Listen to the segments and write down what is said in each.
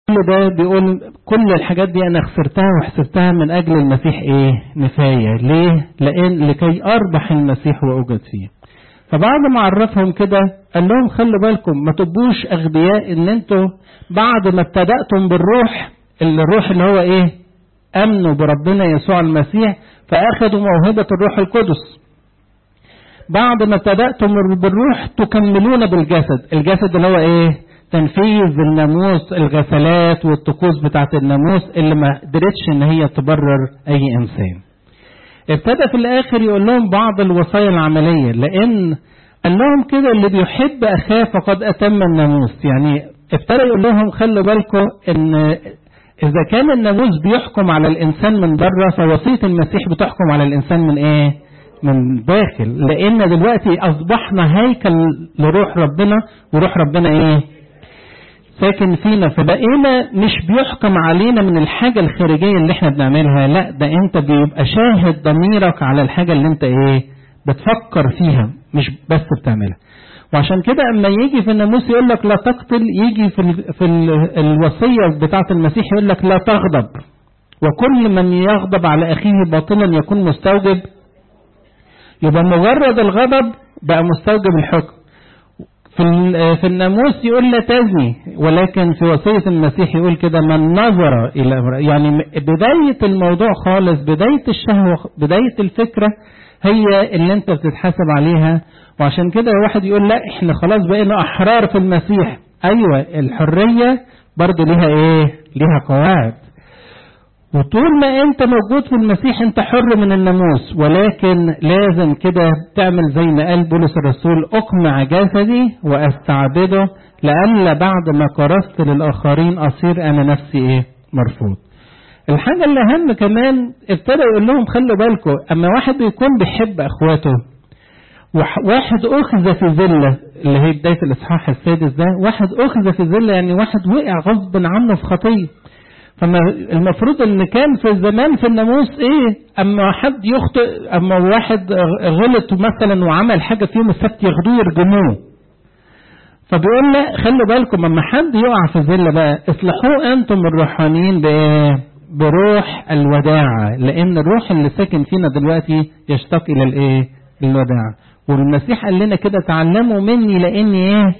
كل ده بيقول كل الحاجات دي انا خسرتها وحسبتها من اجل المسيح ايه نفاية ليه لان لكي اربح المسيح واوجد فيه فبعد ما عرفهم كده قال لهم خلوا بالكم ما تبقوش اغبياء ان انتوا بعد ما ابتدأتم بالروح الروح اللي هو ايه امنوا بربنا يسوع المسيح فاخذوا موهبة الروح القدس بعد ما ابتدأتم بالروح تكملون بالجسد الجسد اللي هو ايه تنفيذ الناموس الغسلات والطقوس بتاعت الناموس اللي ما قدرتش ان هي تبرر اي انسان ابتدى في الاخر يقول لهم بعض الوصايا العملية لان قال لهم كده اللي بيحب اخاه فقد اتم الناموس يعني ابتدى يقول لهم خلوا بالكم ان اذا كان الناموس بيحكم على الانسان من بره فوصية المسيح بتحكم على الانسان من ايه من داخل لان دلوقتي اصبحنا هيكل لروح ربنا وروح ربنا ايه ساكن فينا فبقينا مش بيحكم علينا من الحاجة الخارجية اللي احنا بنعملها لا ده انت بيبقى شاهد ضميرك على الحاجة اللي انت ايه بتفكر فيها مش بس بتعملها وعشان كده اما يجي في الناموس يقول لك لا تقتل يجي في ال في ال الوصية بتاعة المسيح يقول لك لا تغضب وكل من يغضب على اخيه باطلا يكون مستوجب يبقى مجرد الغضب بقى مستوجب الحكم في في الناموس يقول لا تزني ولكن في وصية المسيح يقول كده من نظر إلى امرأة يعني بداية الموضوع خالص بداية الشهوة بداية الفكرة هي اللي انت بتتحاسب عليها وعشان كده واحد يقول لا احنا خلاص بقينا احرار في المسيح ايوه الحرية برضه ليها ايه ليها قواعد وطول ما انت موجود في المسيح انت حر من الناموس ولكن لازم كده تعمل زي ما قال بولس الرسول اقمع جسدي واستعبده لئلا بعد ما كرست للاخرين اصير انا نفسي ايه مرفوض الحاجة اللي اهم كمان ابتدى يقول لهم خلوا بالكم اما واحد بيكون بيحب اخواته واحد اخذ في ذلة اللي هي بداية الاصحاح السادس ده واحد اخذ في ذلة يعني واحد وقع غصب عنه في خطيه فما المفروض ان كان في زمان في الناموس ايه اما حد يخطئ اما واحد غلط مثلا وعمل حاجه في يوم السبت ياخدوه يرجموه فبيقول لا خلوا بالكم اما حد يقع في ذله بقى اصلحوه انتم الروحانيين بايه بروح الوداعة لان الروح اللي ساكن فينا دلوقتي يشتاق الى الايه الوداعة والمسيح قال لنا كده تعلموا مني لاني ايه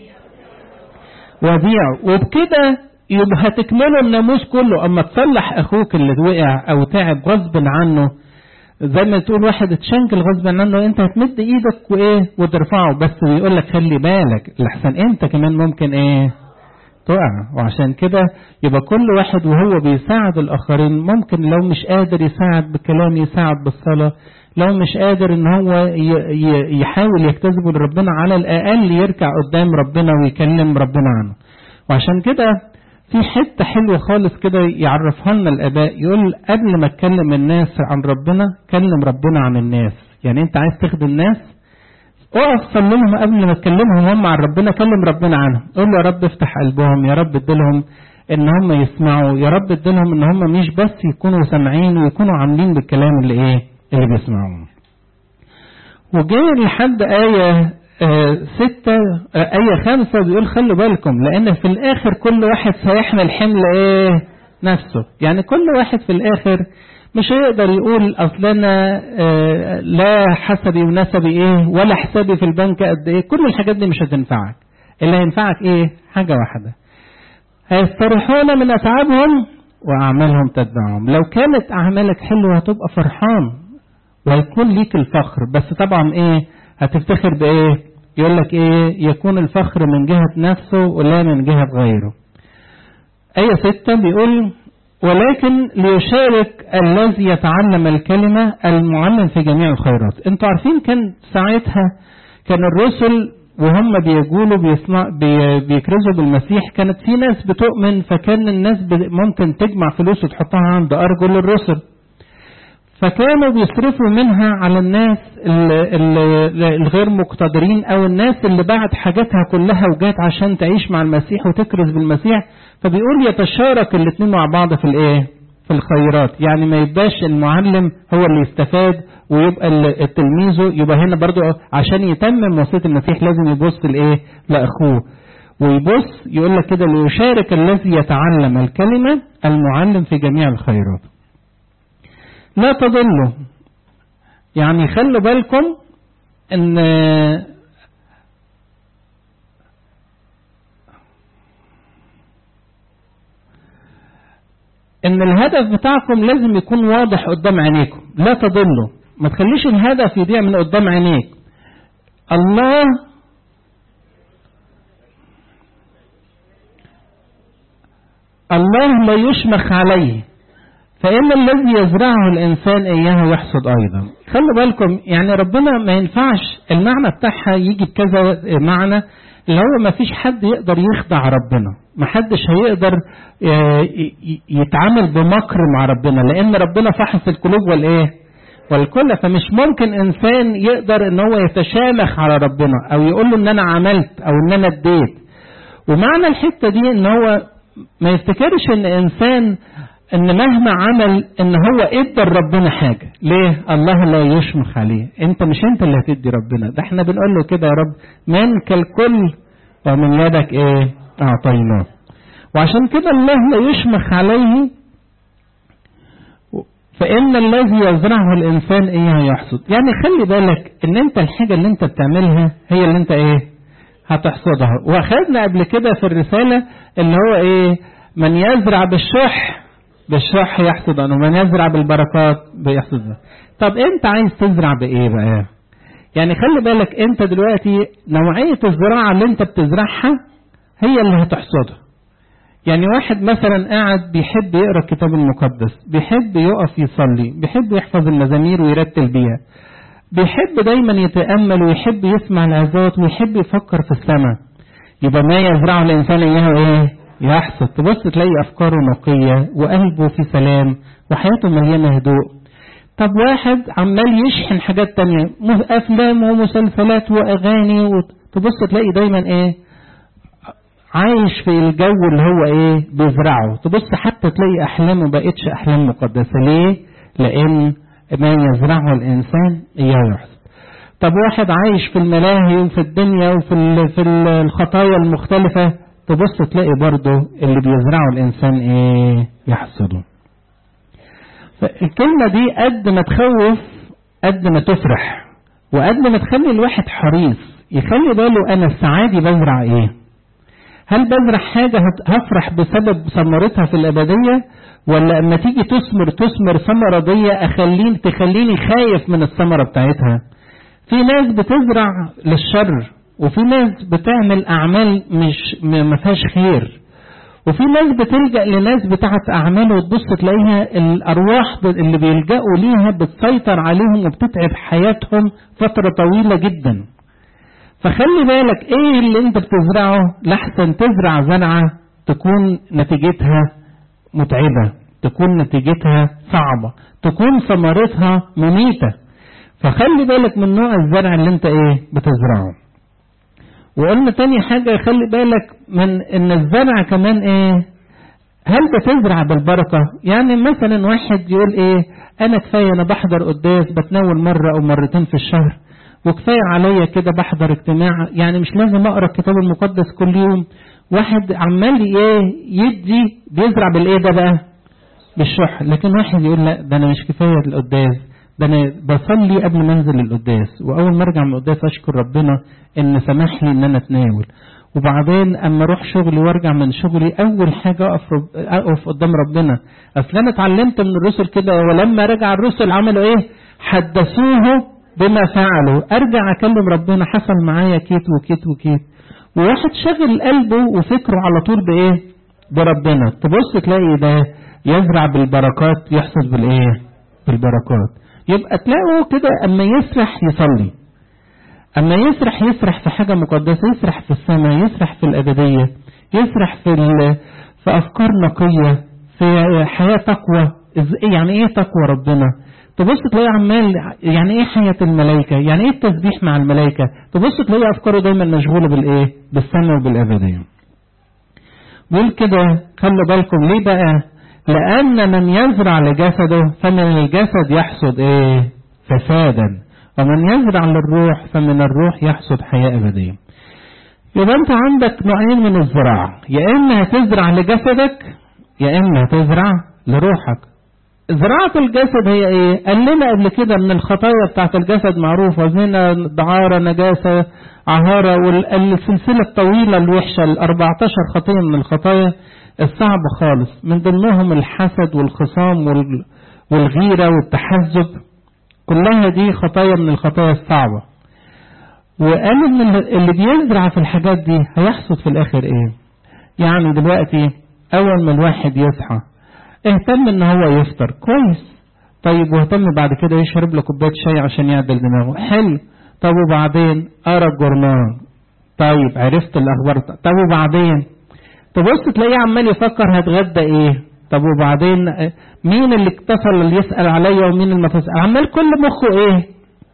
وديع وبكده يبقى هتكملوا الناموس كله اما تصلح اخوك اللي وقع او تعب غصب عنه زي ما تقول واحد اتشنكل غصب عنه انت هتمد ايدك وايه وترفعه بس بيقول لك خلي بالك لحسن انت كمان ممكن ايه تقع وعشان كده يبقى كل واحد وهو بيساعد الاخرين ممكن لو مش قادر يساعد بالكلام يساعد بالصلاه لو مش قادر ان هو يحاول يجتذبه لربنا على الاقل يركع قدام ربنا ويكلم ربنا عنه وعشان كده في حتة حلوة خالص كده يعرفها لنا الآباء يقول قبل ما تكلم الناس عن ربنا كلم ربنا عن الناس يعني أنت عايز تخدم الناس اقف صلي لهم قبل ما تكلمهم هم عن ربنا كلم ربنا عنهم قول له يا رب افتح قلبهم يا رب اديلهم ان هم يسمعوا يا رب اديلهم ان هم مش بس يكونوا سامعين ويكونوا عاملين بالكلام اللي ايه اللي بيسمعوه وجاي لحد آية آه ستة آه آية خمسة بيقول خلوا بالكم لأن في الآخر كل واحد سيحمل حمل إيه نفسه يعني كل واحد في الآخر مش هيقدر يقول أصل أنا آه لا حسبي ونسبي إيه ولا حسابي في البنك قد إيه كل الحاجات دي مش هتنفعك اللي هينفعك إيه حاجة واحدة هيستريحون من أتعابهم وأعمالهم تتبعهم لو كانت أعمالك حلوة هتبقى فرحان وهيكون ليك الفخر بس طبعا إيه هتفتخر بإيه يقول لك ايه يكون الفخر من جهة نفسه ولا من جهة غيره آية ستة بيقول ولكن ليشارك الذي يتعلم الكلمة المعلم في جميع الخيرات انتوا عارفين كان ساعتها كان الرسل وهم بيقولوا بيصنع بي بيكرزوا بالمسيح كانت في ناس بتؤمن فكان الناس ممكن تجمع فلوس وتحطها عند أرجل الرسل فكانوا بيصرفوا منها على الناس الغير مقتدرين او الناس اللي باعت حاجاتها كلها وجات عشان تعيش مع المسيح وتكرز بالمسيح فبيقول يتشارك الاثنين مع بعض في الايه في الخيرات يعني ما يبقاش المعلم هو اللي يستفاد ويبقى التلميذه يبقى هنا برضو عشان يتمم وصيه المسيح لازم يبص لايه لاخوه ويبص يقول لك كده ليشارك الذي يتعلم الكلمة المعلم في جميع الخيرات لا تضلوا يعني خلوا بالكم ان ان الهدف بتاعكم لازم يكون واضح قدام عينيكم لا تضلوا ما تخليش الهدف يضيع من قدام عينيك الله الله لا يشمخ عليه فإن الذي يزرعه الإنسان إياه يحصد أيضا خلوا بالكم يعني ربنا ما ينفعش المعنى بتاعها يجي بكذا معنى اللي هو ما فيش حد يقدر يخدع ربنا ما حدش هيقدر يتعامل بمكر مع ربنا لأن ربنا فحص القلوب والإيه والكل فمش ممكن إنسان يقدر إن هو يتشامخ على ربنا أو يقول له إن أنا عملت أو إن أنا اديت ومعنى الحتة دي إن هو ما يفتكرش إن إنسان ان مهما عمل ان هو ادى لربنا حاجه ليه الله لا يشمخ عليه انت مش انت اللي هتدي ربنا ده احنا بنقول له كده يا رب منك الكل ومن يدك ايه اعطيناه وعشان كده الله لا يشمخ عليه فان الذي يزرعه الانسان ايه يحصد يعني خلي بالك ان انت الحاجه اللي انت بتعملها هي اللي انت ايه هتحصدها واخدنا قبل كده في الرساله اللي هو ايه من يزرع بالشح بالشح يحصد أنه من يزرع بالبركات بيحصد طب انت عايز تزرع بايه بقى يعني خلي بالك انت دلوقتي نوعية الزراعة اللي انت بتزرعها هي اللي هتحصدها يعني واحد مثلا قاعد بيحب يقرا الكتاب المقدس بيحب يقف يصلي بيحب يحفظ المزامير ويرتل بيها بيحب دايما يتأمل ويحب يسمع العظات ويحب يفكر في السماء يبقى ما يزرعه الإنسان إياه إيه يحصد تبص تلاقي أفكاره نقية وقلبه في سلام وحياته مليانة هدوء طب واحد عمال يشحن حاجات تانية أفلام ومسلسلات وأغاني تبص تلاقي دايما إيه عايش في الجو اللي هو إيه بيزرعه تبص حتى تلاقي أحلامه بقتش أحلام مقدسة ليه؟ لأن ما يزرعه الإنسان إياه يحصد طب واحد عايش في الملاهي وفي الدنيا وفي في الخطايا المختلفة تبص تلاقي برضه اللي بيزرعه الإنسان إيه يحصده فالكلمة دي قد ما تخوف قد ما تفرح وقد ما تخلي الواحد حريص يخلي باله أنا الساعة دي بزرع إيه هل بزرع حاجة هفرح بسبب ثمرتها في الأبدية ولا أما تيجي تثمر تثمر ثمرة دي أخليني تخليني خايف من الثمرة بتاعتها في ناس بتزرع للشر وفي ناس بتعمل أعمال مش ما فيهاش خير وفي ناس بتلجأ لناس بتاعت أعمال وتبص تلاقيها الأرواح اللي بيلجأوا ليها بتسيطر عليهم وبتتعب حياتهم فترة طويلة جدا فخلي بالك ايه اللي انت بتزرعه لحسن تزرع زرعة تكون نتيجتها متعبة تكون نتيجتها صعبة تكون ثمرتها مميتة فخلي بالك من نوع الزرع اللي انت ايه بتزرعه وقلنا تاني حاجة خلي بالك من ان الزرع كمان ايه هل بتزرع بالبركة يعني مثلا واحد يقول ايه انا كفاية انا بحضر قداس بتناول مرة او مرتين في الشهر وكفاية عليا كده بحضر اجتماع يعني مش لازم اقرا الكتاب المقدس كل يوم واحد عمال ايه يدي بيزرع بالايه ده بقى بالشح لكن واحد يقول لا ده انا مش كفاية القداس ده انا بصلي قبل ما انزل القداس واول ما ارجع من القداس اشكر ربنا ان سمح لي ان انا اتناول وبعدين اما اروح شغلي وارجع من شغلي اول حاجه اقف اقف قدام ربنا اصل انا اتعلمت من الرسل كده ولما رجع الرسل عملوا ايه حدثوه بما فعلوا ارجع اكلم ربنا حصل معايا كيت وكيت وكيت وواحد شغل قلبه وفكره على طول بايه بربنا تبص تلاقي ده يزرع بالبركات يحصد بالايه بالبركات يبقى تلاقوا كده اما يسرح يصلي اما يسرح يسرح في حاجه مقدسه يسرح في السماء يسرح في الابديه يسرح في في افكار نقيه في حياه تقوى يعني ايه تقوى ربنا تبص تلاقي عمال يعني ايه حياه الملائكه يعني ايه التسبيح مع الملائكه تبص تلاقي افكاره دايما مشغوله بالايه بالسماء وبالابديه بيقول كده خلوا بالكم ليه بقى لأن من يزرع لجسده فمن الجسد يحصد إيه؟ فسادا ومن يزرع للروح فمن الروح يحصد حياة أبدية يبقى انت عندك نوعين من الزراعة يا اما هتزرع لجسدك يا اما هتزرع لروحك زراعة الجسد هي ايه قال لنا قبل كده ان الخطايا بتاعت الجسد معروفة زنا دعارة نجاسة عهارة والسلسلة الطويلة الوحشة ال 14 خطية من الخطايا الصعبة خالص من ضمنهم الحسد والخصام والغيرة والتحزب كلها دي خطايا من الخطايا الصعبة وقال ان اللي بيزرع في الحاجات دي هيحصد في الاخر ايه يعني دلوقتي اول ما الواحد يصحى اهتم ان هو يفطر كويس طيب واهتم بعد كده يشرب له كوبايه شاي عشان يعدل دماغه حلو طب وبعدين قرا الجورنال طيب عرفت الاخبار طب وبعدين تبص تلاقيه عمال يفكر هتغدى ايه طب وبعدين مين اللي اتصل اللي يسال عليا ومين اللي ما تسال عمال كل مخه ايه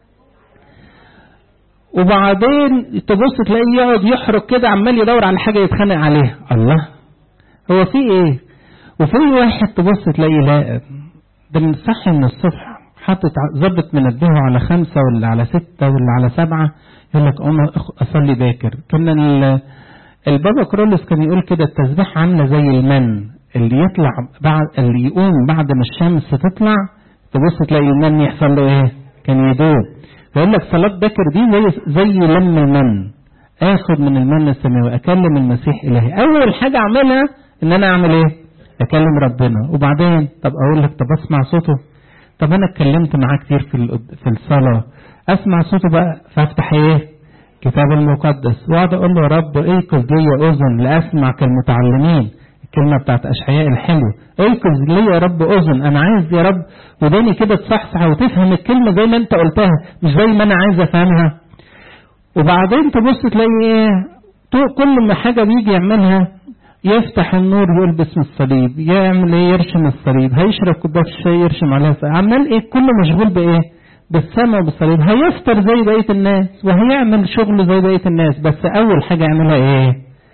وبعدين تبص تلاقيه يقعد يحرق كده عمال يدور على حاجه يتخانق عليها الله هو في ايه وفي واحد تبص تلاقيه لا ده من صح من الصبح حاطط ظبط منبهه على خمسة ولا على ستة ولا على سبعة يقول لك قوم أصلي باكر كان البابا كرولوس كان يقول كده التسبيح عاملة زي المن اللي يطلع بعد اللي يقوم بعد ما الشمس تطلع تبص تلاقي المن يحصل له ايه كان يدوب فيقول لك صلاة باكر دي زي زي لم المن اخد من المن السماوي اكلم المسيح الهي اول حاجة اعملها ان انا اعمل ايه اكلم ربنا وبعدين طب اقول لك طب اسمع صوته طب انا اتكلمت معاه كتير في في الصلاه اسمع صوته بقى فافتح ايه كتاب المقدس واقعد اقول له يا رب ايقظ لي اذن لاسمع كالمتعلمين الكلمه بتاعت اشعياء الحلو ايقظ لي يا رب اذن انا عايز يا رب وداني كده تصحصح وتفهم الكلمه زي ما انت قلتها مش زي ما انا عايز افهمها وبعدين تبص تلاقي ايه كل ما حاجه بيجي يعملها يفتح النور يقول باسم الصليب يعمل ايه يرشم الصليب هيشرب كوبايه الشاي يرشم عليها عمال ايه كله مشغول بايه بالسماء وبالصليب هيفطر زي بقيه الناس وهيعمل شغله زي بقيه الناس بس اول حاجه يعملها ايه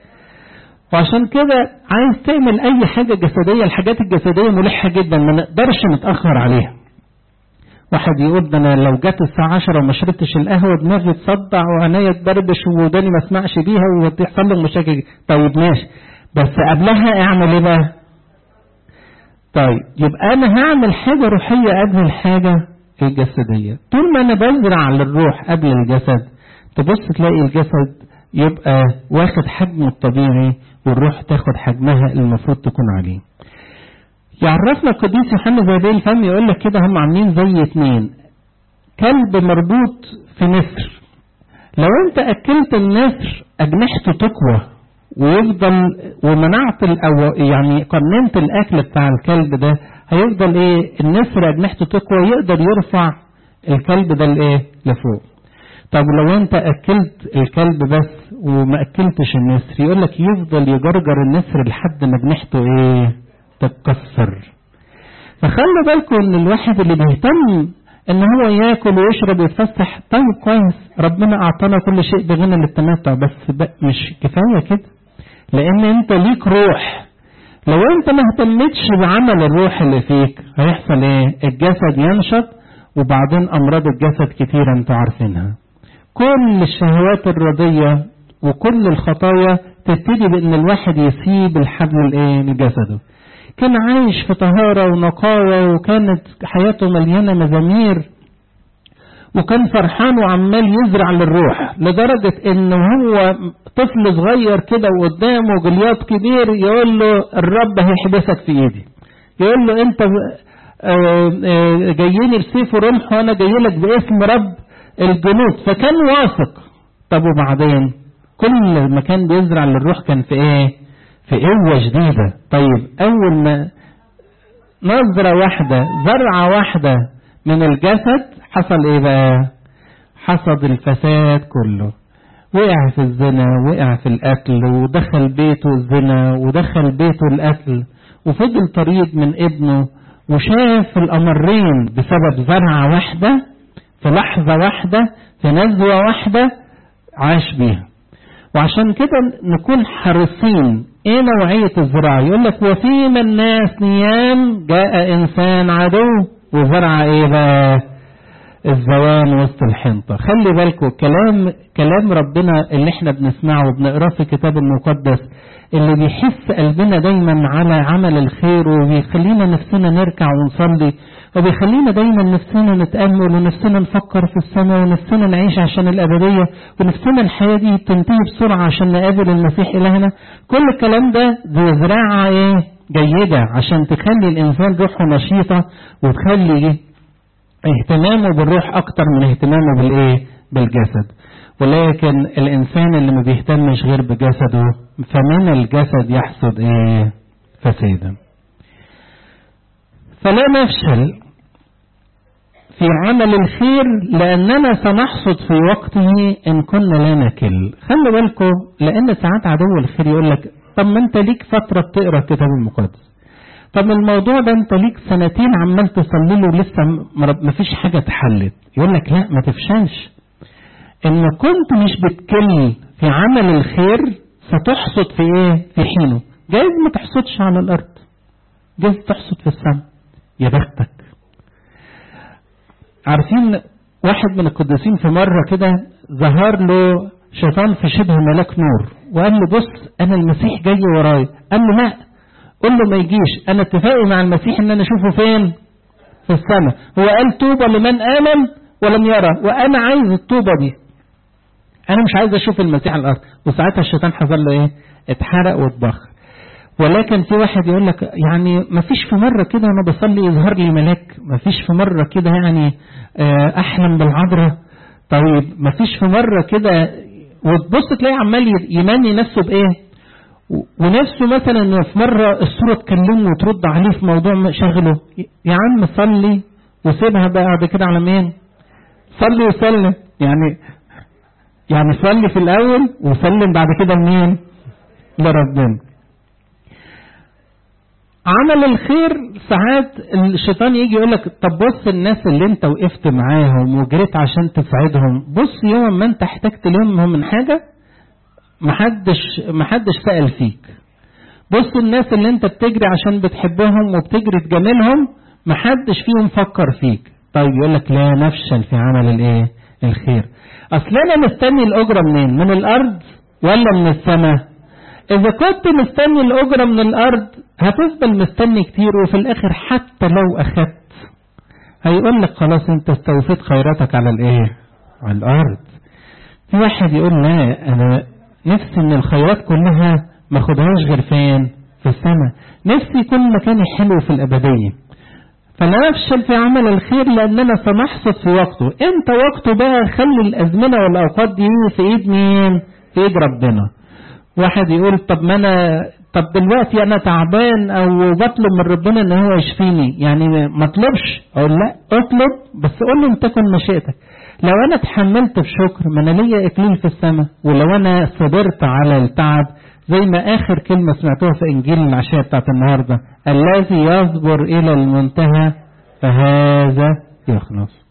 وعشان كده عايز تعمل اي حاجه جسديه الحاجات الجسديه ملحه جدا ما نقدرش نتاخر عليها واحد يقول ده انا لو جت الساعه 10 وما شربتش القهوه دماغي تصدع وعينيا تبربش وداني ما اسمعش بيها وتحصل لي مشاكل طيب ماشي بس قبلها اعمل ايه بقى طيب يبقى انا هعمل حاجة روحية قبل الحاجة الجسدية طول ما انا بزرع للروح قبل الجسد تبص تلاقي الجسد يبقى واخد حجمه الطبيعي والروح تاخد حجمها اللي المفروض تكون عليه يعرفنا القديس يوحنا زي الفم يقول لك كده هم عاملين زي اتنين كلب مربوط في نسر لو انت اكلت النسر اجنحته تقوى ويفضل ومنعت الأو يعني قننت الاكل بتاع الكلب ده هيفضل ايه النسر اجنحته تقوى يقدر يرفع الكلب ده لايه لفوق طب لو انت اكلت الكلب بس وما اكلتش النسر يقول لك يفضل يجرجر النسر لحد ما جنحته ايه تتكسر فخلوا بالكم ان الواحد اللي بيهتم ان هو ياكل ويشرب ويتفسح طيب كويس ربنا اعطانا كل شيء بغنى للتمتع بس مش كفايه كده لان انت ليك روح لو انت ما اهتمتش بعمل الروح اللي فيك هيحصل ايه الجسد ينشط وبعدين امراض الجسد كتيرة انتوا عارفينها كل الشهوات الرضية وكل الخطايا تبتدي بان الواحد يسيب الحبل الايه لجسده كان عايش في طهارة ونقاوة وكانت حياته مليانة مزامير وكان فرحان وعمال يزرع للروح لدرجة ان هو طفل صغير كده وقدامه جليات كبير يقول له الرب هيحبسك في ايدي يقول له انت جاييني بسيف ورمح وانا جاي لك باسم رب الجنود فكان واثق طب وبعدين كل ما كان بيزرع للروح كان في ايه في قوة جديدة طيب اول ما نظرة واحدة زرعة واحدة من الجسد حصل ايه بقى حصد الفساد كله وقع في الزنا وقع في القتل ودخل بيته الزنا ودخل بيته القتل وفضل طريق من ابنه وشاف الأمرين بسبب زرعة واحدة في لحظة واحدة في نزوة واحدة عاش بيها وعشان كده نكون حريصين ايه نوعية الزراعة يقول لك وفيما الناس نيام جاء انسان عدو وزرع ايه بقى الزوان وسط الحنطة خلي بالكم كلام كلام ربنا اللي احنا بنسمعه وبنقراه في الكتاب المقدس اللي بيحس قلبنا دايما على عمل الخير وبيخلينا نفسنا نركع ونصلي وبيخلينا دايما نفسنا نتأمل ونفسنا نفكر في السماء ونفسنا نعيش عشان الأبدية ونفسنا الحياة دي تنتهي بسرعة عشان نقابل المسيح إلهنا كل الكلام ده دي زراعة ايه جيدة عشان تخلي الإنسان روحه نشيطة وتخلي اهتمامه بالروح أكتر من اهتمامه بالإيه بالجسد ولكن الإنسان اللي ما بيهتمش غير بجسده فمن الجسد يحصد إيه فسادا فلا نفشل في عمل الخير لأننا سنحصد في وقته إن كنا لا نكل خلي بالكم لأن ساعات عدو الخير يقول لك طب ما أنت ليك فترة بتقرأ الكتاب المقدس طب الموضوع ده أنت ليك سنتين عمال تصلي له ولسه ما فيش حاجة اتحلت يقول لك لا ما تفشلش إن كنت مش بتكل في عمل الخير ستحصد في إيه في حينه جايز ما تحصدش على الأرض جايز تحصد في السماء يا بختك عارفين واحد من القديسين في مرة كده ظهر له شيطان في شبه ملاك نور وقال له بص انا المسيح جاي ورايا قال له لا قول له ما يجيش انا اتفاقي مع المسيح ان انا اشوفه فين في السماء هو قال طوبى لمن امن ولم يرى وانا عايز الطوبة دي انا مش عايز اشوف المسيح على الارض وساعتها الشيطان حصل له ايه اتحرق واتبخر ولكن في واحد يقول لك يعني ما فيش في مرة كده أنا بصلي يظهر لي ملاك ما فيش في مرة كده يعني أحلم بالعذراء طيب ما فيش في مرة كده وتبص تلاقي عمال يمني نفسه بإيه ونفسه مثلا إن في مرة الصورة تكلمه وترد عليه في موضوع شغله يا عم صلي وسيبها بعد كده على مين صلي وسلم يعني يعني صلي في الأول وسلم بعد كده لمين لربنا عمل الخير ساعات الشيطان يجي يقول لك طب بص الناس اللي انت وقفت معاهم وجريت عشان تساعدهم بص يوم ما انت احتجت لهم من حاجة محدش محدش سأل فيك بص الناس اللي انت بتجري عشان بتحبهم وبتجري تجاملهم محدش فيهم فكر فيك طيب يقول لك لا نفشل في عمل الايه الخير اصل انا مستني الاجره منين من الارض ولا من السماء اذا كنت مستني الاجره من الارض هتفضل مستني كتير وفي الاخر حتى لو اخدت هيقول لك خلاص انت استوفيت خيراتك على الايه على الارض في واحد يقول لا انا نفسي ان الخيرات كلها ما اخدهاش غير فين في السماء نفسي يكون مكاني حلو في الابديه فلا نفشل في عمل الخير لاننا سنحصد في وقته انت وقته بقى خلي الازمنه والاوقات دي في ايد مين في ايد ربنا واحد يقول طب ما انا طب دلوقتي انا تعبان او بطلب من ربنا ان هو يشفيني يعني ما اطلبش اقول لا اطلب بس قول له ان تكن مشيئتك لو انا اتحملت بشكر ما انا ليا اكليل في السماء ولو انا صبرت على التعب زي ما اخر كلمه سمعتوها في انجيل العشاء بتاعت النهارده الذي يصبر الى المنتهى فهذا يخلص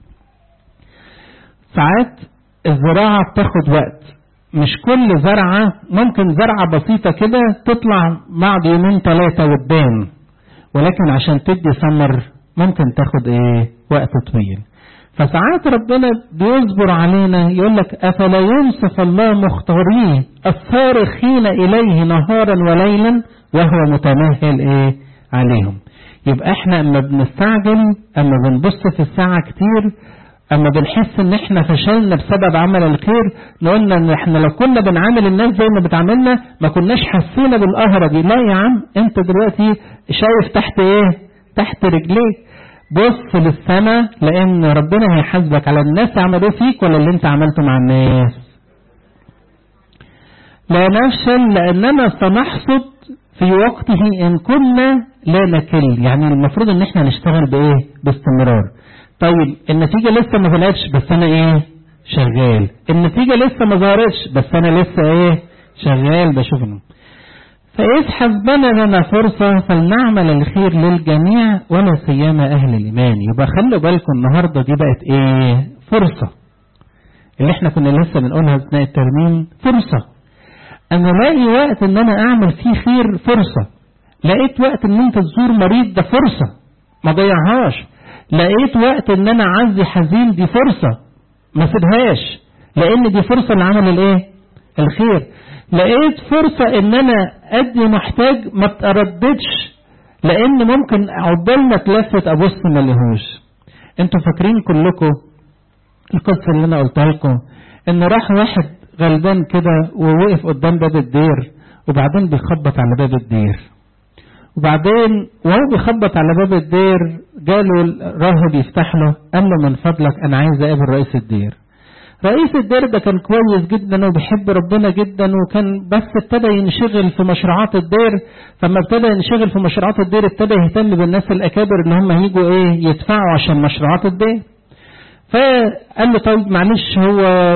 ساعات الزراعه بتاخد وقت مش كل زرعة ممكن زرعة بسيطة كده تطلع بعد يومين ثلاثة وتبان ولكن عشان تدي ثمر ممكن تاخد ايه وقت طويل فساعات ربنا بيصبر علينا يقول لك افلا ينصف الله مختاريه الصارخين اليه نهارا وليلا وهو متمهل ايه عليهم يبقى احنا اما بنستعجل اما بنبص في الساعة كتير اما بنحس ان احنا فشلنا بسبب عمل الخير نقولنا ان احنا لو كنا بنعامل الناس زي ما بتعاملنا ما كناش حسينا بالقهرة دي لا يا عم انت دلوقتي شايف تحت ايه تحت رجليك بص للسماء لان ربنا هيحاسبك على الناس عملوه فيك ولا اللي انت عملته مع الناس لا نفشل لاننا سنحصد في وقته ان كنا لا نكل يعني المفروض ان احنا نشتغل بايه باستمرار طيب النتيجة لسه ما طلعتش بس أنا إيه؟ شغال. النتيجة لسه ما ظهرتش بس أنا لسه إيه؟ شغال بشوف فإذ حسبنا لنا فرصة فلنعمل الخير للجميع ولا سيما أهل الإيمان. يبقى خلوا بالكم النهاردة دي بقت إيه؟ فرصة. اللي إحنا كنا لسه بنقولها أثناء الترميم فرصة. أنا الاقي وقت إن أنا أعمل فيه خير فرصة. لقيت وقت إن أنت تزور مريض ده فرصة. ما ضيعهاش. لقيت وقت ان انا اعزي حزين دي فرصة ما سيبهاش لان دي فرصة لعمل الايه الخير لقيت فرصة ان انا ادي محتاج ما ترددش لان ممكن عقبال ما اتلفت ابص ما لهوش انتوا فاكرين كلكم القصة اللي انا قلتها لكم ان راح واحد غلبان كده ووقف قدام باب الدير وبعدين بيخبط على باب الدير وبعدين وهو بيخبط على باب الدير جاله راهب يفتح له قال له من فضلك انا عايز اقابل رئيس الدير رئيس الدير ده كان كويس جدا وبيحب ربنا جدا وكان بس ابتدى ينشغل في مشروعات الدير فما ابتدى ينشغل في مشروعات الدير ابتدى يهتم بالناس الاكابر ان هم هيجوا ايه يدفعوا عشان مشروعات الدير فقال له طيب معلش هو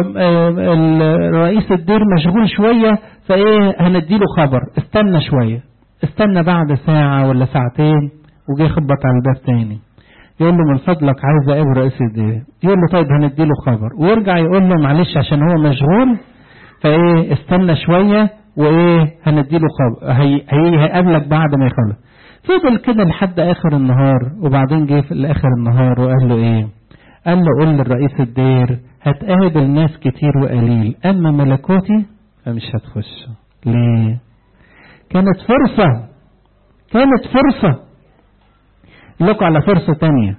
رئيس الدير مشغول شوية فايه هنديله خبر استنى شوية استنى بعد ساعة ولا ساعتين وجي يخبط على الباب تاني يقول له من فضلك عايز اقابل رئيس الدير يقول له طيب هنديله خبر ويرجع يقول له معلش عشان هو مشغول فايه استنى شوية وايه هنديله خبر هي هي هيقابلك بعد ما يخلص فضل كده لحد اخر النهار وبعدين جه في اخر النهار وقال له ايه قال له قول للرئيس الدير هتقابل ناس كتير وقليل اما ملكوتي فمش هتخش ليه كانت فرصة كانت فرصة لكم على فرصة تانية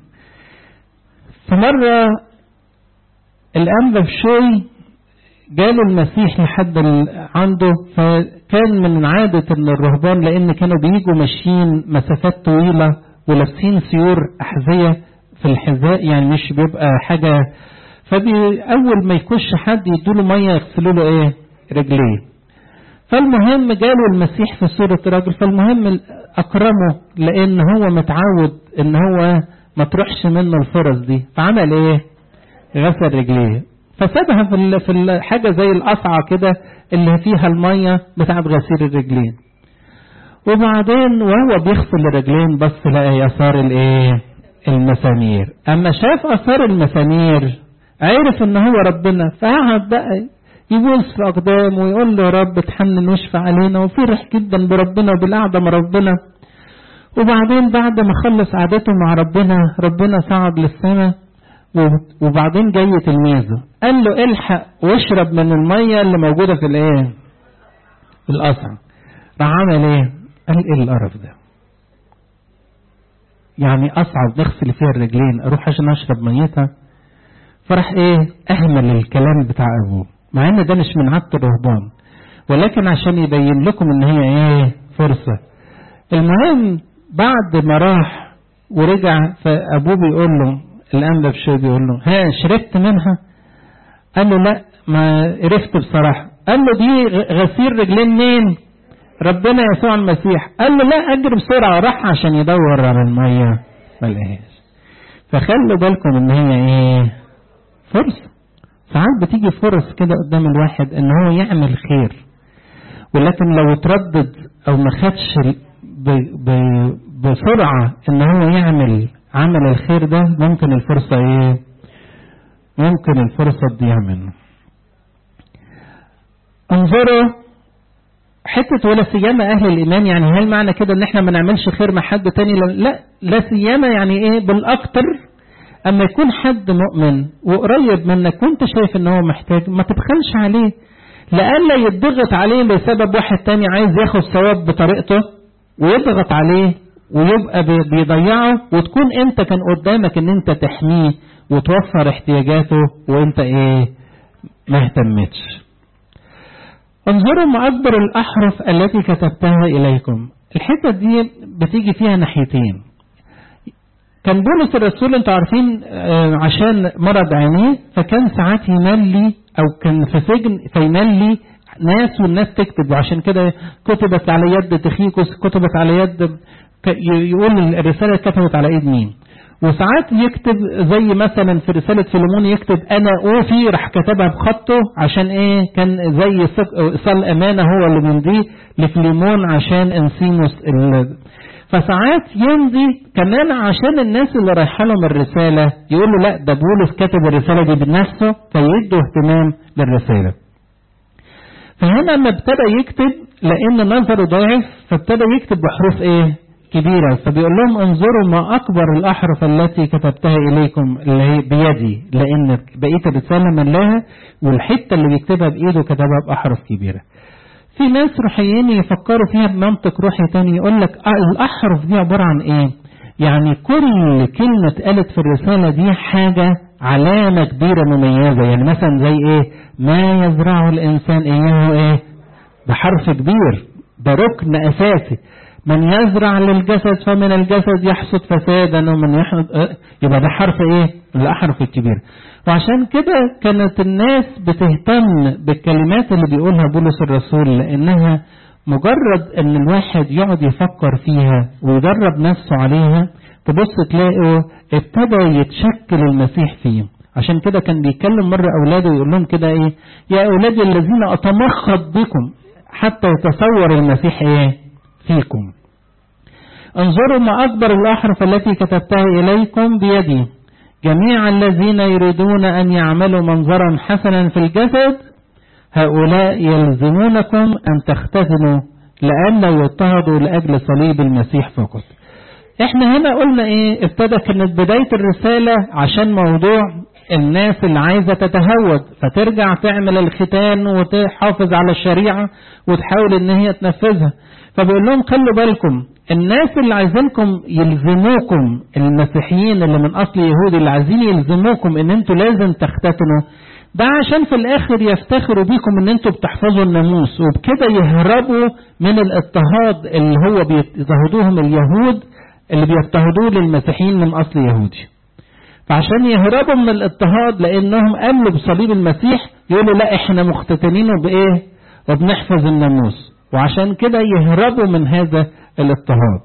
فمرة الأنبا بشوي جاله المسيح لحد عنده فكان من عادة ان الرهبان لان كانوا بيجوا ماشيين مسافات طويلة ولابسين سيور أحذية في الحذاء يعني مش بيبقى حاجة فأول ما يخش حد يدوله مية يغسلوا له ايه رجليه فالمهم جاله المسيح في صورة راجل فالمهم أكرمه لأن هو متعود إن هو ما تروحش منه الفرص دي فعمل إيه؟ غسل رجليه فسابها في في الحاجة زي القصعة كده اللي فيها المية بتاعت غسيل الرجلين وبعدين وهو بيغسل الرجلين بص لقى يسار الايه المسامير اما شاف اثار المسامير عرف ان هو ربنا فقعد بقى يبوس في أقدامه ويقول له يا رب تحنن واشفى علينا وفرح جدا بربنا وبالقعدة مع ربنا وبعدين بعد ما خلص قعدته مع ربنا ربنا صعد للسماء وبعدين جاي تلميذه قال له الحق واشرب من المية اللي موجودة في الايه في القصع راح عمل ايه قال ايه القرف ده يعني اصعد نغسل فيها الرجلين اروح عشان اشرب ميتها فراح ايه اهمل الكلام بتاع ابوه مع ان ده مش من عادة الرهبان ولكن عشان يبين لكم ان هي ايه فرصة المهم بعد ما راح ورجع فابوه بيقول له الانبا بشوي بيقول له ها شربت منها قال له لا ما قرفت بصراحة قال له دي غسيل رجلين مين ربنا يسوع المسيح قال له لا اجري بسرعة راح عشان يدور على المية ما لقاهاش فخلوا بالكم ان هي ايه فرصة ساعات بتيجي فرص كده قدام الواحد ان هو يعمل خير ولكن لو تردد او ما خدش بسرعة ان هو يعمل عمل الخير ده ممكن الفرصة ايه ممكن الفرصة تضيع منه انظروا حتة ولا سيما أهل الإيمان يعني هل معنى كده إن إحنا ما نعملش خير مع حد تاني لا لا سيما يعني إيه بالأكتر أما يكون حد مؤمن وقريب منك وأنت شايف إن هو محتاج ما تبخلش عليه لألا يضغط عليه بسبب واحد تاني عايز ياخد ثواب بطريقته ويضغط عليه ويبقى بيضيعه وتكون أنت كان قدامك إن أنت تحميه وتوفر احتياجاته وأنت إيه ما اهتمتش انظروا ما أكبر الأحرف التي كتبتها إليكم الحتة دي بتيجي فيها ناحيتين كان بولس الرسول انتوا عارفين عشان مرض عينيه فكان ساعات يملي او كان في سجن فيملي ناس والناس تكتب وعشان كده كتبت على يد تخيكوس كتبت على يد يقول الرسالة كتبت على ايد مين وساعات يكتب زي مثلا في رسالة فيلمون يكتب أنا أوفي راح كتبها بخطه عشان إيه كان زي إيصال أمانة هو اللي بيمضيه لفيلمون عشان انسيموس فساعات يمضي كمان عشان الناس اللي رايحه لهم الرسالة يقول له لا ده بولس كتب الرسالة دي بنفسه فيدوا اهتمام للرسالة فهنا لما ابتدى يكتب لأن نظره ضعف فابتدى يكتب بحروف إيه كبيرة فبيقول لهم انظروا ما أكبر الأحرف التي كتبتها إليكم اللي هي بيدي لأن بقية الرسالة ملاها والحتة اللي بيكتبها بإيده كتبها بأحرف كبيرة في ناس روحيين يفكروا فيها بمنطق روحي تاني يقول لك الأحرف دي عبارة عن إيه يعني كل كلمة اتقالت في الرسالة دي حاجة علامة كبيرة مميزة يعني مثلا زي إيه ما يزرعه الإنسان إياه إيه ده حرف كبير ده ركن أساسي من يزرع للجسد فمن الجسد يحصد فسادا ومن يحصد يبقى ده حرف ايه الاحرف الكبير وعشان كده كانت الناس بتهتم بالكلمات اللي بيقولها بولس الرسول لانها مجرد ان الواحد يقعد يفكر فيها ويدرب نفسه عليها تبص تلاقوا ابتدى يتشكل المسيح فيه عشان كده كان بيتكلم مرة أولاده ويقول لهم كده إيه يا أولادي الذين أتمخض بكم حتى يتصور المسيح إيه فيكم انظروا ما أكبر الأحرف التي كتبتها إليكم بيدي جميع الذين يريدون أن يعملوا منظرا حسنا في الجسد هؤلاء يلزمونكم أن تختزنوا لئلا يضطهدوا لأجل صليب المسيح فقط احنا هنا قلنا ايه ابتدى كانت بداية الرسالة عشان موضوع الناس اللي عايزة تتهود فترجع تعمل الختان وتحافظ على الشريعة وتحاول ان هي تنفذها فبيقول لهم خلوا بالكم الناس اللي عايزينكم يلزموكم المسيحيين اللي من اصل يهودي اللي عايزين يلزموكم ان انتوا لازم تختتنوا ده عشان في الاخر يفتخروا بيكم ان انتوا بتحفظوا الناموس وبكده يهربوا من الاضطهاد اللي هو بيضطهدوهم اليهود اللي بيضطهدوه للمسيحيين من اصل يهودي فعشان يهربوا من الاضطهاد لانهم امنوا بصليب المسيح يقولوا لا احنا مختتنينه بايه وبنحفظ الناموس وعشان كده يهربوا من هذا الاضطهاد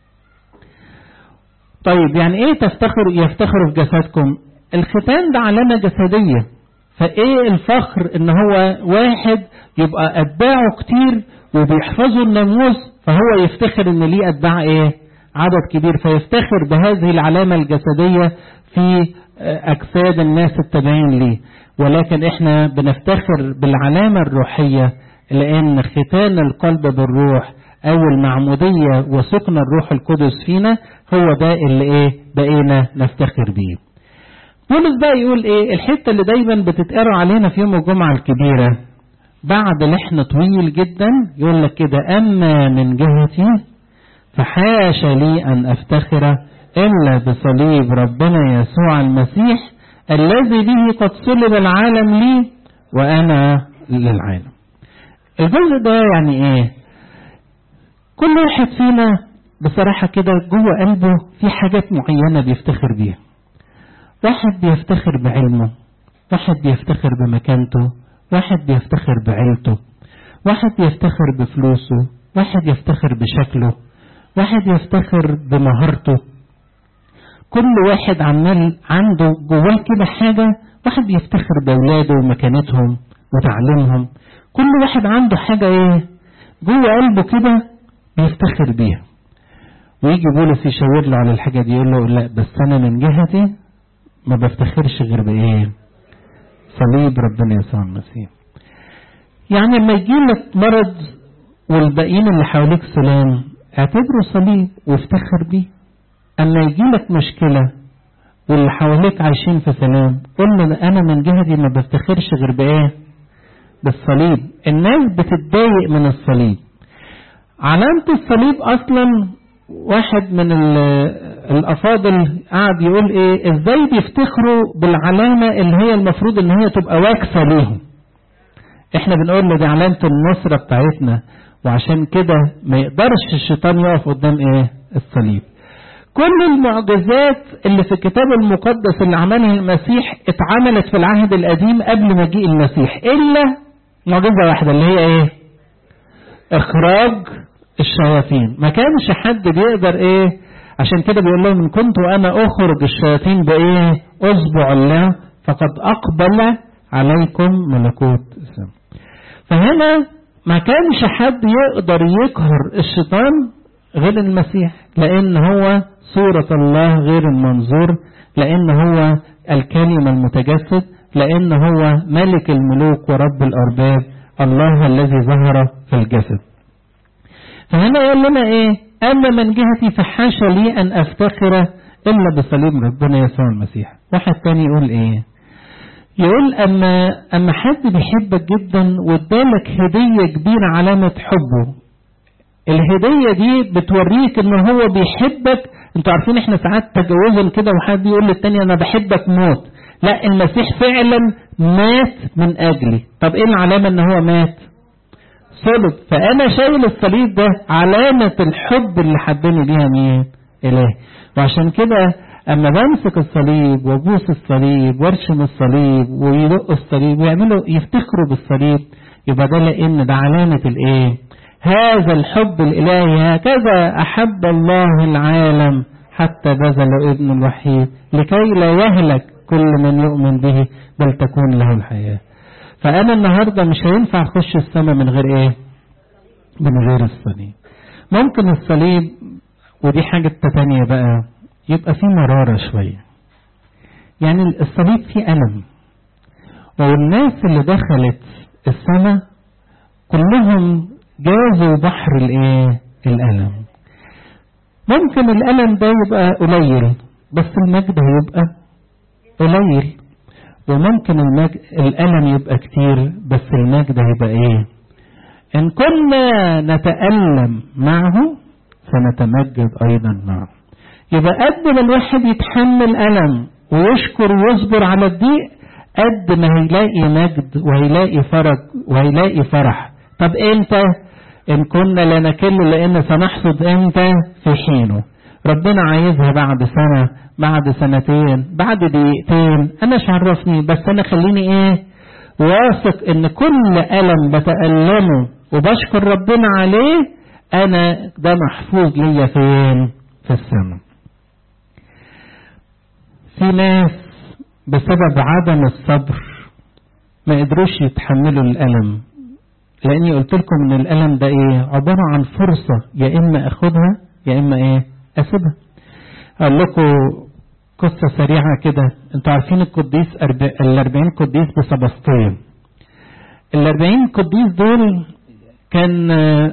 طيب يعني ايه تفتخر يفتخروا في جسدكم الختان ده علامة جسدية فايه الفخر ان هو واحد يبقى اتباعه كتير وبيحفظوا الناموس فهو يفتخر ان ليه اتباع ايه عدد كبير فيفتخر بهذه العلامة الجسدية في اجساد الناس التابعين ليه ولكن احنا بنفتخر بالعلامة الروحية لان ختان القلب بالروح او المعمودية وسكن الروح القدس فينا هو ده اللي ايه بقينا نفتخر بيه بولس بقى يقول ايه الحتة اللي دايما بتتقرا علينا في يوم الجمعة الكبيرة بعد لحن طويل جدا يقول لك كده اما من جهتي فحاشا لي ان افتخر الا بصليب ربنا يسوع المسيح الذي به قد صلب العالم لي وانا للعالم الجزء ده يعني ايه كل واحد فينا بصراحة كده جوه قلبه في حاجات معينة بيفتخر بيها واحد بيفتخر بعلمه واحد بيفتخر بمكانته واحد بيفتخر بعيلته واحد بيفتخر بفلوسه واحد يفتخر بشكله واحد يفتخر بمهارته كل واحد عمال عنده جواه كده حاجة واحد بيفتخر بأولاده ومكانتهم وتعليمهم كل واحد عنده حاجة ايه جوه قلبه كده بيفتخر بيها ويجي بولس يشاور له على الحاجة دي يقول له لا بس أنا من جهتي ما بفتخرش غير بإيه صليب ربنا يسوع المسيح يعني لما يجي لك مرض والباقيين اللي حواليك سلام اعتبره صليب وافتخر بيه اما يجي لك مشكلة واللي حواليك عايشين في سلام قل له انا من جهتي ما بفتخرش غير بايه بالصليب الناس بتتضايق من الصليب علامة الصليب اصلا واحد من الافاضل قاعد يقول ايه ازاي بيفتخروا بالعلامة اللي هي المفروض ان هي تبقى واكسة ليهم احنا بنقول له دي علامة النصرة بتاعتنا وعشان كده ما يقدرش الشيطان يقف قدام ايه الصليب كل المعجزات اللي في الكتاب المقدس اللي عملها المسيح اتعملت في العهد القديم قبل مجيء المسيح الا معجزة واحدة اللي هي ايه اخراج الشياطين ما كانش حد بيقدر ايه عشان كده بيقول لهم ان كنت انا اخرج الشياطين بايه اصبع الله فقد اقبل عليكم ملكوت السماء فهنا ما كانش حد يقدر يقهر الشيطان غير المسيح لان هو صورة الله غير المنظور لان هو الكلمة المتجسد لان هو ملك الملوك ورب الارباب الله الذي ظهر في الجسد فهنا يقول لنا ايه أما من جهتي فحاشا لي أن أفتخر إلا بصليب ربنا يسوع المسيح واحد تاني يقول إيه يقول أما, أما حد بيحبك جدا وادالك هدية كبيرة علامة حبه الهدية دي بتوريك ان هو بيحبك انتوا عارفين احنا ساعات تجاوزا كده وحد يقول للتاني انا بحبك موت لا المسيح فعلا مات من اجلي طب ايه العلامة ان هو مات صلب فانا شايل الصليب ده علامة الحب اللي حبني بيها مين اله وعشان كده اما بمسك الصليب وابوس الصليب وارشم الصليب ويدقوا الصليب ويعملوا يفتخروا بالصليب يبقى ده لان ده علامة الايه هذا الحب الالهي هكذا احب الله العالم حتى بذل ابن الوحيد لكي لا يهلك كل من يؤمن به بل تكون له الحياة فانا النهاردة مش هينفع اخش السماء من غير ايه من غير الصليب ممكن الصليب ودي حاجة تانية بقى يبقى في مرارة شوية يعني الصليب فيه ألم والناس اللي دخلت السماء كلهم جازوا بحر الايه الألم ممكن الألم ده يبقى قليل بس المجد هيبقى قليل وممكن المجد الألم يبقى كتير بس المجد هيبقى ايه إن كنا نتألم معه سنتمجد أيضا معه يبقى قد ما الواحد يتحمل ألم ويشكر ويصبر على الضيق قد ما هيلاقي مجد وهيلاقي فرج وهيلاقي فرح طب امتى ان كنا لنكل لان سنحصد امتى في حينه ربنا عايزها بعد سنة بعد سنتين بعد دقيقتين انا مش عرفني بس انا خليني ايه واثق ان كل ألم بتألمه وبشكر ربنا عليه انا ده محفوظ ليا فين في السماء في ناس بسبب عدم الصبر ما قدروش يتحملوا الألم لأني قلت لكم إن الألم ده إيه عبارة عن فرصة يا إما أخدها يا إما إيه أسيبها أقول لكم قصة سريعة كده أنتوا عارفين القديس أرب... الأربعين قديس بسبسطين الأربعين قديس دول كان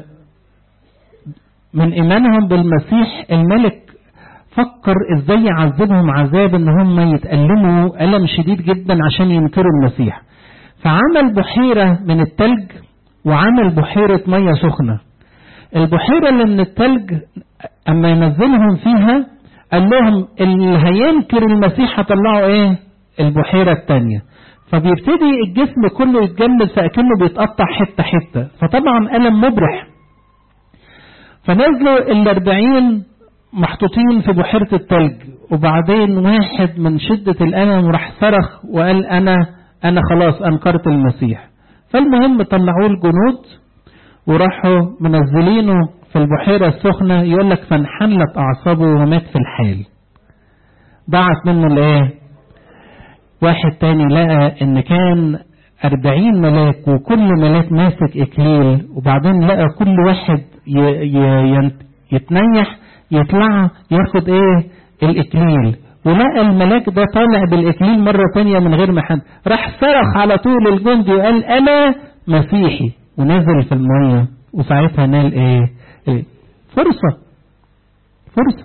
من إيمانهم بالمسيح الملك فكر ازاي يعذبهم عذاب ان هم يتألموا ألم شديد جدا عشان ينكروا المسيح فعمل بحيرة من التلج وعمل بحيرة مية سخنة البحيرة اللي من التلج اما ينزلهم فيها قال لهم اللي هينكر المسيح هطلعوا ايه البحيرة التانية فبيبتدي الجسم كله يتجمد فأكنه بيتقطع حتة حتة فطبعا ألم مبرح فنزلوا الأربعين محطوطين في بحيرة التلج وبعدين واحد من شدة الألم راح صرخ وقال أنا أنا خلاص أنكرت المسيح فالمهم طلعوه الجنود وراحوا منزلينه في البحيرة السخنة يقول لك فانحلت أعصابه ومات في الحال ضاعت منه الإيه؟ واحد تاني لقى إن كان أربعين ملاك وكل ملاك ماسك إكليل وبعدين لقى كل واحد ي... ي... يتنيح يطلع ياخد ايه الاكليل ولقى الملاك ده طالع بالاكليل مرة تانية من غير ما حد راح صرخ على طول الجندي وقال انا مسيحي ونزل في المية وساعتها نال ايه, إيه؟ فرصة فرصة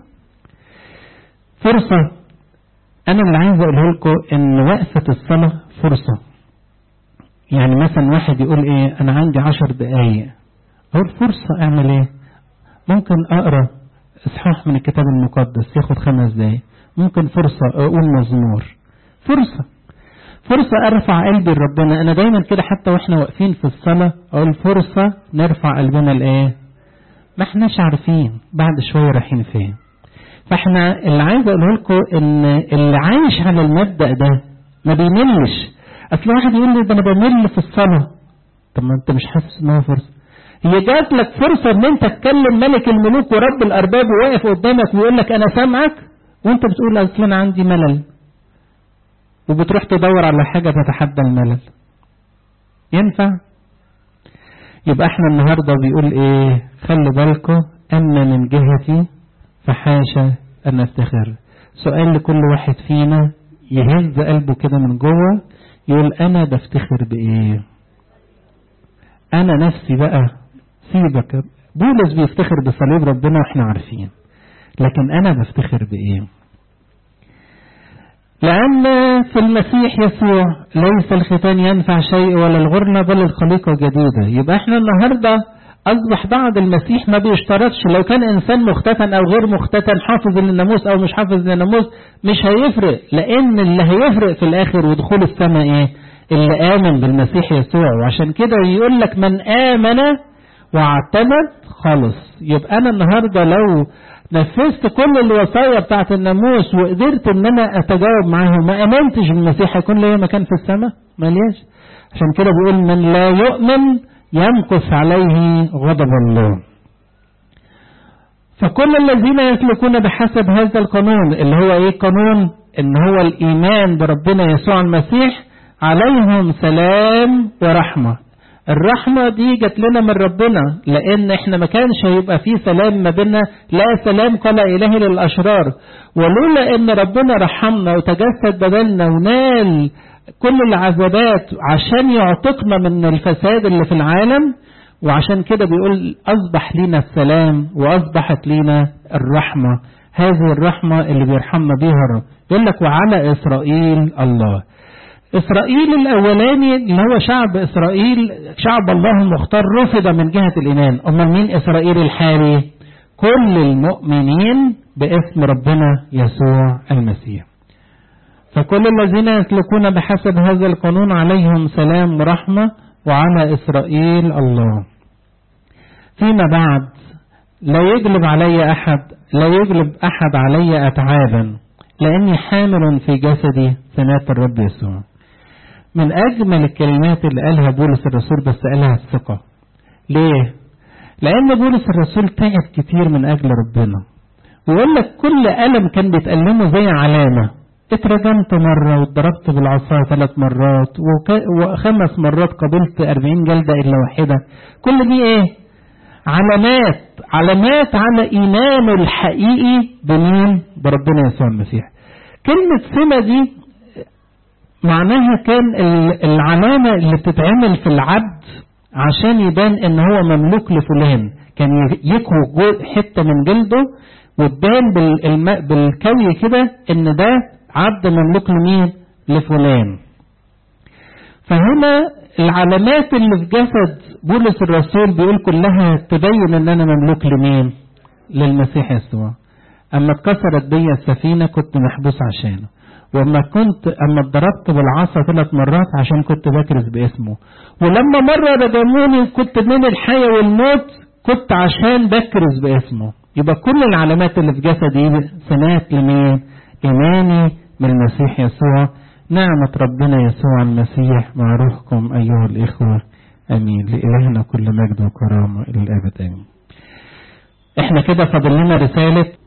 فرصة انا اللي عايز اقوله لكم ان وقفة الصلاة فرصة يعني مثلا واحد يقول ايه انا عندي عشر دقايق اقول فرصة اعمل ايه ممكن اقرا اصحاح من الكتاب المقدس ياخد خمس دقايق ممكن فرصة اقول مزمور فرصة فرصة ارفع قلبي لربنا انا دايما كده حتى واحنا واقفين في الصلاة اقول فرصة نرفع قلبنا لايه ما احناش عارفين بعد شوية رايحين فين فاحنا اللي عايز اقوله لكم ان اللي عايش على المبدأ ده ما بيملش اصل واحد يقول لي ده انا بمل في الصلاة طب ما انت مش حاسس ان هو فرصة هي جات لك فرصة ان انت تكلم ملك الملوك ورب الارباب وواقف قدامك ويقول لك انا سامعك وانت بتقول اصل انا عندي ملل وبتروح تدور على حاجة تتحدى الملل ينفع يبقى احنا النهاردة بيقول ايه خلي بالكم اما من جهتي فحاشا ان افتخر سؤال لكل واحد فينا يهز قلبه كده من جوه يقول انا بفتخر بايه انا نفسي بقى سيبك بولس بيفتخر بصليب ربنا واحنا عارفين لكن انا بفتخر بايه لأن في المسيح يسوع ليس الختان ينفع شيء ولا الغرنة بل الخليقة جديدة يبقى احنا النهاردة أصبح بعد المسيح ما بيشترطش لو كان إنسان مختتن أو غير مختتن حافظ للناموس أو مش حافظ للناموس مش هيفرق لأن اللي هيفرق في الآخر ودخول السماء إيه؟ اللي آمن بالمسيح يسوع وعشان كده يقول لك من آمن واعتمد خالص يبقى أنا النهاردة لو نفذت كل الوصايا بتاعت الناموس وقدرت ان انا اتجاوب معاه ما امنتش بالمسيح هيكون ليا مكان في السماء ملياش عشان كده بيقول من لا يؤمن يمكث عليه غضب الله فكل الذين يسلكون بحسب هذا القانون اللي هو ايه قانون ان هو الايمان بربنا يسوع المسيح عليهم سلام ورحمه الرحمة دي جت لنا من ربنا لأن احنا ما كانش هيبقى فيه سلام ما بيننا لا سلام قال إلهي للأشرار ولولا إن ربنا رحمنا وتجسد بدلنا ونال كل العذابات عشان يعتقنا من الفساد اللي في العالم وعشان كده بيقول أصبح لنا السلام وأصبحت لنا الرحمة هذه الرحمة اللي بيرحمنا بيها الرب يقول لك وعلى إسرائيل الله إسرائيل الأولاني اللي هو شعب إسرائيل شعب الله المختار رفض من جهة الإيمان أمال مين إسرائيل الحالي كل المؤمنين باسم ربنا يسوع المسيح فكل الذين يسلكون بحسب هذا القانون عليهم سلام ورحمة وعلى إسرائيل الله فيما بعد لا يجلب علي أحد لا يجلب أحد علي أتعابا لأني حامل في جسدي سنات الرب يسوع من أجمل الكلمات اللي قالها بولس الرسول بس قالها الثقة ليه؟ لأن بولس الرسول تعب كتير من أجل ربنا ويقول لك كل ألم كان بيتألمه زي علامة اترجمت مرة واتضربت بالعصا ثلاث مرات وخمس مرات قبلت أربعين جلدة إلا واحدة كل دي إيه؟ علامات علامات على إيمانه الحقيقي بمين؟ بربنا يسوع المسيح كلمة سمة دي معناها كان العلامة اللي بتتعمل في العبد عشان يبان ان هو مملوك لفلان كان يكوي حتة من جلده وتبان بالكوي كده ان ده عبد مملوك لمين لفلان فهنا العلامات اللي في جسد بولس الرسول بيقول كلها تبين ان انا مملوك لمين للمسيح يسوع اما اتكسرت بيا السفينة كنت محبوس عشانه واما كنت اما اتضربت بالعصا ثلاث مرات عشان كنت بكرز باسمه ولما مرة رجموني كنت بين الحياة والموت كنت عشان بكرز باسمه يبقى كل العلامات اللي في جسدي سنات لمين ايماني بالمسيح يسوع نعمة ربنا يسوع المسيح مع روحكم أيها الإخوة أمين لإلهنا كل مجد وكرامة إلى الأبد آمين إحنا كده فاضل لنا رسالة